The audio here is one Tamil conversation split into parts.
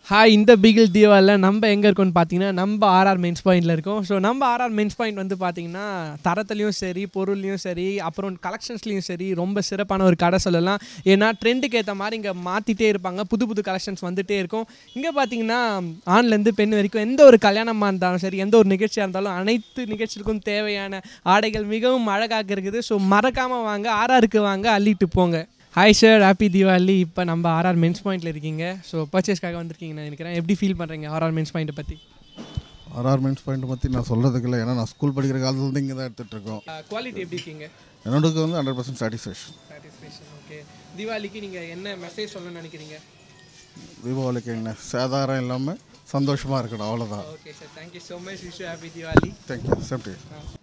ஹாய் இந்த பிகில் தீபாவளியில் நம்ம எங்கே இருக்கோம்னு பார்த்தீங்கன்னா நம்ம ஆர்ஆர் மென்ஸ் பாயிண்டில் இருக்கோம் ஸோ நம்ம ஆர்ஆர் மென்ஸ் பாயிண்ட் வந்து பார்த்தீங்கன்னா தரத்துலையும் சரி பொருள்லையும் சரி அப்புறம் கலெக்ஷன்ஸ்லையும் சரி ரொம்ப சிறப்பான ஒரு கடை சொல்லலாம் ஏன்னா ட்ரெண்டுக்கு ஏற்ற மாதிரி இங்கே மாற்றிட்டே இருப்பாங்க புது புது கலெக்ஷன்ஸ் வந்துட்டே இருக்கும் இங்கே பார்த்தீங்கன்னா ஆண்லேருந்து பெண் வரைக்கும் எந்த ஒரு கல்யாணமாக இருந்தாலும் சரி எந்த ஒரு நிகழ்ச்சியாக இருந்தாலும் அனைத்து நிகழ்ச்சிகளுக்கும் தேவையான ஆடைகள் மிகவும் அழகாக இருக்குது ஸோ மறக்காமல் வாங்க ஆர்ஆருக்கு வாங்க அள்ளிட்டு போங்க ஹாய் சார் ஹாப்பி தீபாவளி இப்போ நம்ம ஆர்ஆர் மென்ஸ் பாயிண்ட்டில் இருக்கீங்க ஸோ பர்ச்சேஸ்க்காக வந்திருக்கீங்கன்னு நினைக்கிறேன் எப்படி ஃபீல் பண்ணுறீங்க ஆர்ஆர் மென்ஸ் பாயிண்ட்டை பற்றி ஆர்ஆர் மென்ஸ் பாயிண்ட் பற்றி நான் சொல்கிறதுக்கு இல்லை ஏன்னா நான் ஸ்கூல் படிக்கிற காலத்துலேருந்து இங்கே தான் எடுத்துகிட்டு இருக்கோம் குவாலிட்டி எப்படி இருக்கீங்க என்னோடக்கு வந்து hundred percent satisfaction satisfaction okay தீபாவளிக்கு நீங்கள் என்ன மெசேஜ் சொல்லணும்னு நினைக்கிறீங்க தீபாவளிக்கு என்ன சேதாரம் இல்லாமல் சந்தோஷமாக இருக்கணும் அவ்வளோதான் okay sir thank you so much wish happy Deepavali thank you safety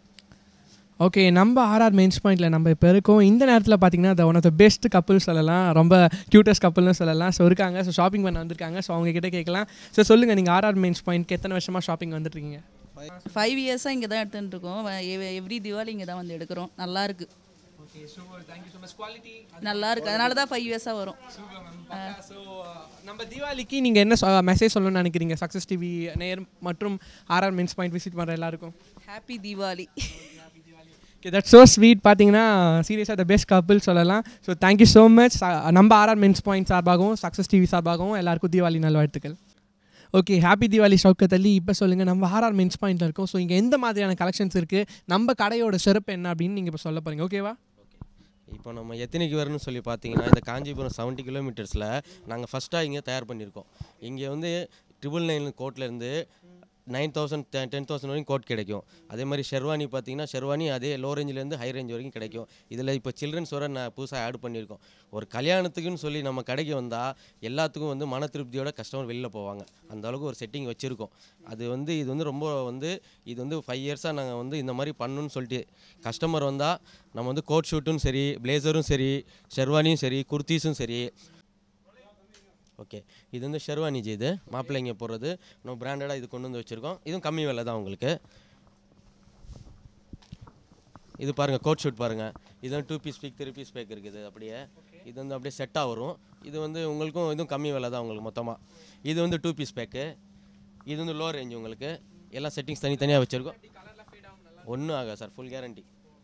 okay நம்ம ஆர்ஆர் மெயின்ஸ் பாயிண்ட்டில் நம்ம இப்போ இருக்கோம் இந்த நேரத்தில் பார்த்தீங்கன்னா அது one of the best couple சொல்லலாம் ரொம்ப க்யூட்டஸ்ட் கப்புள்னு சொல்லலாம் ஸோ இருக்காங்க ஸோ ஷாப்பிங் பண்ண வந்திருக்காங்க ஸோ அவங்க கிட்ட கேட்கலாம் ஸோ சொல்லுங்கள் நீங்கள் ஆர்ஆர் மெயின்ஸ் பாயிண்ட்க்கு எத்தனை வருஷமாக ஷாப்பிங் வந்துட்டுருக்கீங்க ஃபைவ் இயர்ஸாக இங்கே தான் எடுத்துகிட்டு இருக்கோம் எவ்ரி தீபாவளி இங்கே தான் வந்து எடுக்கிறோம் நல்லா இருக்கு okay so thank you so much quality நல்லா இருக்கு அதனால தான் ஃபைவ் இயர்ஸாக வரும் ஸோ நம்ம தீபாவளிக்கு நீங்கள் என்ன மெசேஜ் சொல்லணும்னு நினைக்கிறீங்க சக்ஸஸ் டிவி நேர் மற்றும் ஆர்ஆர் மெயின்ஸ் பாயிண்ட் விசிட் பண்ணுற எல்லாருக்கும் happy Deepavali okay that so sweet பார்த்தீங்கன்னா சீரியஸாக த பெஸ்ட் கப்பிள் சொல்லலாம் ஸோ தேங்க்யூ ஸோ மச் நம்ம ஆர்ஆர் மென்ஸ் பாயிண்ட் சார்பாகவும் சக்ஸஸ் டிவி சார்பாகவும் எல்லாருக்கும் தீபாவளி நல்வாழ்த்துக்கள் ஓகே ஹாப்பி தீபாவளி ஷவுக்கத் அலி இப்போ சொல்லுங்கள் நம்ம ஆர்ஆர் மென்ஸ் பாயிண்ட்டில் இருக்கோம் ஸோ இங்கே எந்த மாதிரியான கலெக்ஷன்ஸ் இருக்குது நம்ம கடையோட சிறப்பு என்ன அப்படின்னு நீங்கள் இப்போ சொல்ல போகிறீங்க ஓகேவா இப்போ நம்ம எத்தனைக்கு வரணும்னு சொல்லி பார்த்தீங்கன்னா இந்த காஞ்சிபுரம் செவன்ட்டி கிலோமீட்டர்ஸில் நாங்கள் ஃபஸ்ட்டாக இங்கே தயார் பண்ணியிருக்கோம் இங்கே வந்து ட்ரிபிள் நைன் கோட்லேருந்து நைன் தௌசண்ட் டென் தௌசண்ட் வரைக்கும் கோட் கிடைக்கும் அதே மாதிரி ஷெர்வானி பார்த்தீங்கன்னா ஷெர்வானி அதே லோ ரேஞ்சிலேருந்து ஹை ரேஞ்ச் வரைக்கும் கிடைக்கும் இதில் இப்போ சில்ட்ரன்ஸ் வர நான் புதுசாக ஆட் பண்ணியிருக்கோம் ஒரு கல்யாணத்துக்குன்னு சொல்லி நம்ம கடைக்கு வந்தால் எல்லாத்துக்கும் வந்து மன திருப்தியோட கஸ்டமர் வெளியில் போவாங்க அந்த அளவுக்கு ஒரு செட்டிங் வச்சுருக்கோம் அது வந்து இது வந்து ரொம்ப வந்து இது வந்து ஃபைவ் இயர்ஸாக நாங்கள் வந்து இந்த மாதிரி பண்ணணும்னு சொல்லிட்டு கஸ்டமர் வந்தால் நம்ம வந்து கோட் ஷூட்டும் சரி பிளேசரும் சரி ஷெர்வானியும் சரி குர்த்தீஸும் சரி ஓகே இது வந்து ஷெர்வானி ஜி இது மாப்பிள்ளைங்க போடுறது நம்ம பிராண்டடாக இது கொண்டு வந்து வச்சுருக்கோம் இதுவும் கம்மி விலை தான் உங்களுக்கு இது பாருங்கள் கோட் ஷூட் பாருங்கள் இது வந்து two piece pack three piece pack இருக்குது அப்படியே இது வந்து அப்படியே செட்டாக வரும் இது வந்து உங்களுக்கும் இதுவும் கம்மி விலை தான் உங்களுக்கு மொத்தமாக இது வந்து டூ பீஸ் பேக்கு இது வந்து லோ ரேஞ்ச் உங்களுக்கு எல்லாம் செட்டிங்ஸ் தனித்தனியாக வச்சுருக்கோம் ஒன்றும் ஆகாது சார் ஃபுல் கேரண்டி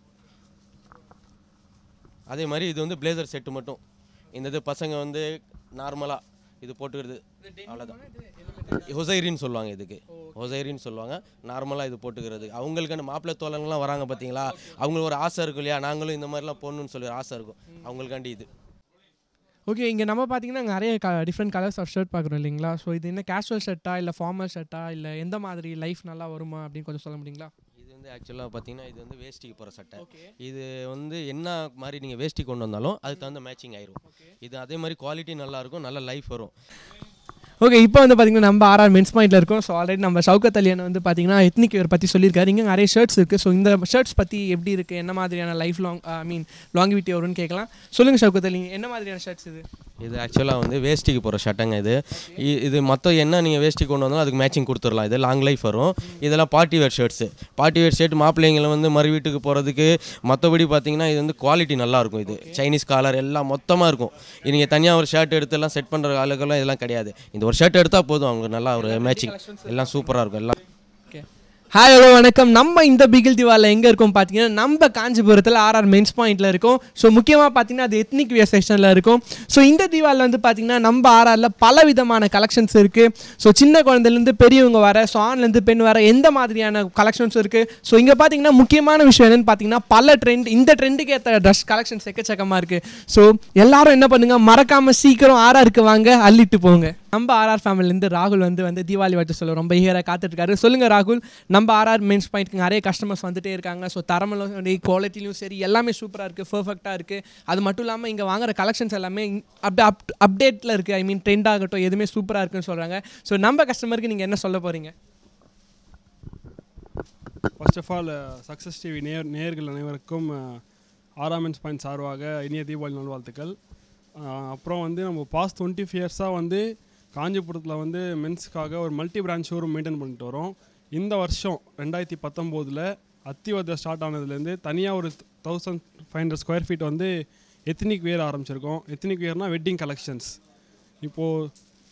அதே மாதிரி இது வந்து பிளேசர் செட்டு மட்டும் இந்த இது பசங்க வந்து நார்மலாக இது போட்டுக்கிறது அவ்வளோதான் ஹொசைரின்னு சொல்லுவாங்க இதுக்கு ஹொசைரின்னு சொல்லுவாங்க நார்மலாக இது போட்டுக்கிறது அவங்களுக்கான மாப்பிள்ளை தோழங்கள்லாம் வராங்க பார்த்தீங்களா அவங்களுக்கு ஒரு ஆசை இருக்கும் இல்லையா நாங்களும் இந்த மாதிரிலாம் போடணும்னு சொல்லி ஒரு ஆசை இருக்கும் அவங்களுக்காண்டி இது ஓகே இங்கே நம்ம பார்த்தீங்கன்னா நிறைய க டிஃப்ரெண்ட் கலர்ஸ் ஆஃப் ஷர்ட் பார்க்குறோம் இல்லைங்களா ஸோ இது என்ன கேஷுவல் ஷர்ட்டா இல்லை ஃபார்மல் ஷர்ட்டா இல்லை எந்த மாதிரி லைஃப் நல்லா வருமா அப்படின்னு கொஞ்சம் சொல்ல முடியுங்களா இது வந்து ஆக்சுவலாக பார்த்தீங்கன்னா இது வந்து வேஷ்டிக்கு போகிற சட்டை இது வந்து என்ன மாதிரி நீங்கள் வேஷ்டி கொண்டு வந்தாலும் அதுக்கு தகுந்த மேட்சிங் ஆயிரும் இது அதே மாதிரி குவாலிட்டி நல்லா இருக்கும் நல்ல லைஃப் வரும் ஓகே இப்போ வந்து பார்த்தீங்கன்னா நம்ம ஆர்ஆர் மென்ஸ் பாயிண்ட்டில் இருக்கோம் ஸோ ஆல்ரெடி நம்ம ஷவுக்கத் அலியன் வந்து பார்த்தீங்கன்னா எத்னிக் வேர் பற்றி சொல்லியிருக்காரு இங்கே நிறைய ஷர்ட்ஸ் இருக்குது ஸோ இந்த ஷர்ட்ஸ் பற்றி எப்படி இருக்குது என்ன மாதிரியான life long I mean longevity வரும்னு கேட்கலாம் சொல்லுங்கள் ஷவுக்கத் அலி என்ன மாதிரியான ஷர்ட்ஸ் இது இது ஆக்சுவலாக வந்து வேஷ்டிக்கு போகிற ஷர்ட்டுங்க இது இ- இது மொத்தம் என்ன நீங்கள் வேஷ்டி கொண்டு வந்தாலும் அதுக்கு மேட்சிங் கொடுத்துடலாம் இது லாங் லைஃப் வரும் இதெல்லாம் party wear shirts party wear shirt மாப்பிள்ளைங்களை வந்து மறு வீட்டுக்கு போகிறதுக்கு மற்றபடி பார்த்தீங்கன்னா இது வந்து குவாலிட்டி நல்லாயிருக்கும் இது சைனீஸ் காலர் எல்லாம் மொத்தமாக இருக்கும் நீங்கள் தனியாக ஒரு ஷர்ட் எடுத்து எல்லாம் செட் பண்ணுற ஆளுக்கெல்லாம் இதெல்லாம் கிடையாது இந்த ஒரு ஷர்ட் எடுத்தால் போதும் அவங்க நல்லா ஒரு மேட்சிங் எல்லாம் சூப்பராக இருக்கும் எல்லாம் ஓகே ஹாய் ஹலோ வணக்கம் நம்ம இந்த பிகில் திவாலில் எங்கே இருக்கோம் பார்த்தீங்கன்னா நம்ம காஞ்சிபுரத்தில் ஆர்ஆர் மென்ஸ் பாயிண்ட்டில் இருக்கோம் ஸோ முக்கியமாக பார்த்தீங்கன்னா அது எத்னிக் வியர் செக்ஷனில் இருக்கும் ஸோ இந்த திவாலில் வந்து பார்த்தீங்கன்னா நம்ம ஆர்ஆரில் பல விதமான கலெக்ஷன்ஸ் இருக்குது ஸோ சின்ன குழந்தைலேருந்து பெரியவங்க வர ஸோ ஆண்லேருந்து பெண் வர எந்த மாதிரியான கலெக்ஷன்ஸ் இருக்குது ஸோ இங்கே பார்த்தீங்கன்னா முக்கியமான விஷயம் என்னென்னு பார்த்தீங்கன்னா பல ட்ரெண்ட் இந்த ட்ரெண்டுக்கு ஏற்ற ட்ரெஸ் கலெக்ஷன்ஸ் எக்கச்சக்கமாக இருக்குது ஸோ எல்லாரும் என்ன பண்ணுங்க மறக்காமல் சீக்கிரம் ஆர்ஆருக்கு வாங்க அள்ளிட்டு போங்க நம்ம ஆர்ஆர் ஃபேமிலிலேருந்து ராகுல் வந்து வந்து தீபாவளி வாழ்த்து சொல்ல ரொம்ப ஈகராக காத்துட்ருக்காரு சொல்லுங்கள் ராகுல் நம்ம ஆர்ஆர் மென்ஸ் பாயிண்ட்க்கு நிறைய கஸ்டமர்ஸ் வந்துட்டே இருக்காங்க ஸோ தரமிலும் சரி குவாலிட்டிலையும் சரி எல்லாமே சூப்பராக இருக்குது பர்ஃபெக்டாக இருக்குது அது மட்டும் இல்லாமல் இங்கே வாங்குற கலெக்ஷன்ஸ் எல்லாமே அப்படி அப் அப்டேட்டில் இருக்குது ஐ மீன் ட்ரெண்ட் ஆகட்டும் எதுவுமே சூப்பராக இருக்குன்னு சொல்கிறாங்க ஸோ நம்ம கஸ்டமருக்கு நீங்கள் என்ன சொல்ல போகிறீங்க first of all success TV நேர் நேயர்கள் அனைவருக்கும் ஆறாமென்ஸ் பாயிண்ட் சார்பாக இனிய தீபாவளி நல்வாழ்த்துக்கள் அஹ், அப்புறம் வந்து நம்ம பாஸ்ட் டுவெண்ட்டி இயர்ஸாக வந்து காஞ்சிபுரத்தில் வந்து மென்ஸ்க்காக ஒரு மல்டி பிராண்ட் ஷோரூம் மெயின்டைன் பண்ணிட்டு வரோம் இந்த வருஷம் ரெண்டாயிரத்தி பத்தொம்போதில் அத்திவரத்தை ஸ்டார்ட் ஆனதுலேருந்து தனியாக ஒரு thousand five hundred square feet வந்து எத்னிக் வேர் ஆரம்பிச்சிருக்கோம் எத்னிக் வேர்னால் வெட்டிங் கலெக்ஷன்ஸ் இப்போது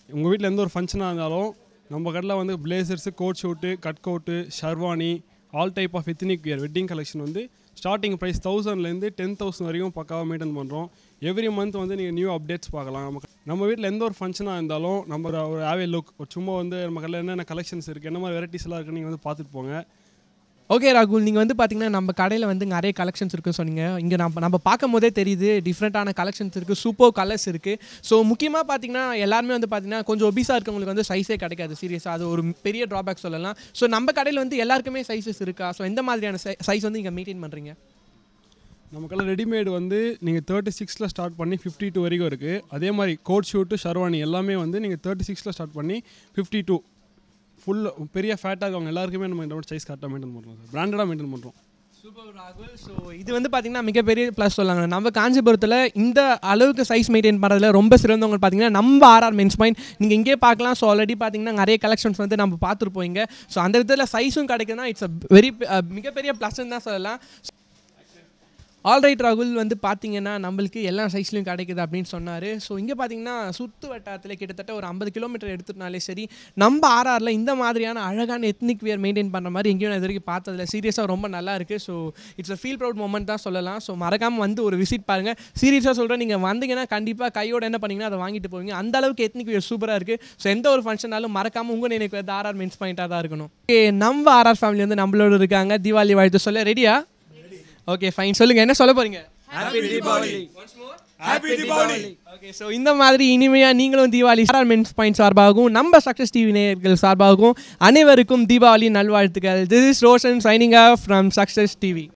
உங்கள் வீட்டில் எந்த ஒரு ஃபங்க்ஷனாக இருந்தாலும் நம்ம கடையில் வந்து blazers coat suit cut coat sherwani all type of ethnic wear wedding collection வந்து ஸ்டார்டிங் ப்ரைஸ் தௌசண்ட்லேருந்து டென் தௌசண்ட் வரைக்கும் பக்காவாக மெயின்டைன் பண்ணுறோம் எவ்ரி மந்த் வந்து நீங்கள் நியூ அப்டேட்ஸ் பார்க்கலாம் நம்ம நம்ம வீட்டில் எந்த ஒரு ஃபங்க்ஷனாக இருந்தாலும் நம்ம ஒரு- ஒரு ஆவே லுக் சும்மா வந்து நம்ம கடையில் என்னென்ன கலெக்ஷன்ஸ் இருக்குது என்ன மாதிரி வெரைட்டிஸ் எல்லாம் இருக்குன்னு நீங்கள் வந்து பார்த்துட்டு போங்க ஓகே ராகுல் நீங்கள் வந்து பார்த்தீங்கன்னா நம்ம கடையில் வந்து நிறைய கலெக்ஷன்ஸ் இருக்குன்னு சொன்னீங்க இங்கே நம்ம நம்ம பார்க்கும் போதே தெரியுது டிஃப்ரெண்ட்டான கலெக்ஷன்ஸ் இருக்குது சூப்பர் கலர்ஸ் இருக்குது ஸோ முக்கியமாக பார்த்தீங்கன்னா எல்லாருமே வந்து பார்த்தீங்கன்னா கொஞ்சம் ஒபிஸாக இருக்கவங்களுக்கு வந்து சைஸே கிடைக்காது சீரியஸாக அது ஒரு பெரிய ட்ராபேக் சொல்லலாம் ஸோ நம்ம கடையில் வந்து எல்லாருக்குமே சைஸஸ் இருக்கா ஸோ எந்த மாதிரியான சைஸ் வந்து நீங்கள் மெயின்டைன் பண்ணுறீங்க நமக்கெல்லாம் ரெடிமேடு வந்து நீங்கள் தேர்ட்டி சிக்ஸில் ஸ்டார்ட் பண்ணி ஃபிஃப்டி டூ வரைக்கும் இருக்குது அதே மாதிரி கோட் ஷூட்டு ஷர்வானி எல்லாமே வந்து நீங்கள் தேர்ட்டி சிக்ஸில் ஸ்டார்ட் பண்ணி ஃபிஃப்டி டூ ஃபுல் பெரிய ஃபேட்டாக இருக்கவங்க எல்லாருக்குமே நம்ம இந்த சைஸ் கரெக்டாக மெயின்டைன் பண்ணுறோம் சார் பிராண்டடாக மெயின்டைன் பண்ணுறோம் சூப்பர் ராகுல் ஸோ இது வந்து பார்த்தீங்கன்னா மிகப்பெரிய ப்ளஸ் சொல்லாங்க நம்ம காஞ்சிபுரத்தில் இந்த அளவுக்கு சைஸ் மெயின்டைன் பண்ணுறதுல ரொம்ப சிறந்தவங்க பார்த்தீங்கன்னா நம்ம ஆர்ஆர் மென்ஸ் பாயிண்ட் நீங்கள் இங்கே பார்க்கலாம் ஸோ ஆல்ரெடி பார்த்தீங்கன்னா நிறைய கலெக்ஷன்ஸ் வந்து நம்ம பார்த்துருப்போம் இங்கே ஸோ அந்த விதத்தில் சைஸும் கிடைக்குதுன்னா இட்ஸ் அ வெரி மிகப்பெரிய ப்ளஸ்ன்னு தான் சொல்லலாம் ஆல்ரைட் ராகுல் வந்து பார்த்தீங்கன்னா நம்மளுக்கு எல்லா சைஸ்லையும் கிடைக்குது அப்படின்னு சொன்னார் ஸோ இங்கே பார்த்தீங்கன்னா சுற்று வட்டாரத்தில் கிட்டத்தட்ட ஒரு ஐம்பது கிலோமீட்டர் எடுத்துட்டாலே சரி நம்ம ஆர்ஆரில் இந்த மாதிரியான அழகான எத்னிக் வியர் மெயின்டைன் பண்ணுற மாதிரி எங்கேயும் நான் இது வரைக்கும் பார்த்ததில்ல சீரியஸாக ரொம்ப நல்லா இருக்குது so it's a feel proud moment தான் சொல்லலாம் ஸோ மறக்காமல் வந்து ஒரு விசிட் பாருங்கள் சீரியஸாக சொல்கிறேன் நீங்கள் வந்தீங்கன்னா கண்டிப்பாக கையோட என்ன பண்ணீங்கன்னா அதை வாங்கிட்டு போவீங்க அந்த அளவுக்கு எத்னிக் வியர் சூப்பராக இருக்குது ஸோ எந்த ஒரு ஃபங்க்ஷனாலும் மறக்காமல் உங்கள் நினைக்கு வந்து ஆர்ஆர் மென்ஸ் பாயிண்ட்டாக தான் இருக்கணும் ஓகே நம்ம ஆர்ஆர் ஃபேமிலி வந்து நம்மளோட இருக்காங்க தீபாவளி வாழ்த்து சொல்ல ரெடியா ஓகே ஃபைன் சொல்லுங்க என்ன சொல்ல போறீங்க ஓகே ஸோ இந்த மாதிரி இனிமையாக நீங்களும் தீபாவளி ஸ்டார் மென்ஸ் பாயிண்ட் சார்பாகவும் நம்ம சக்ஸஸ் டிவி நேயர்கள் சார்பாகவும் அனைவருக்கும் தீபாவளி நல்வாழ்த்துக்கள் this is Roshan signing off from success TV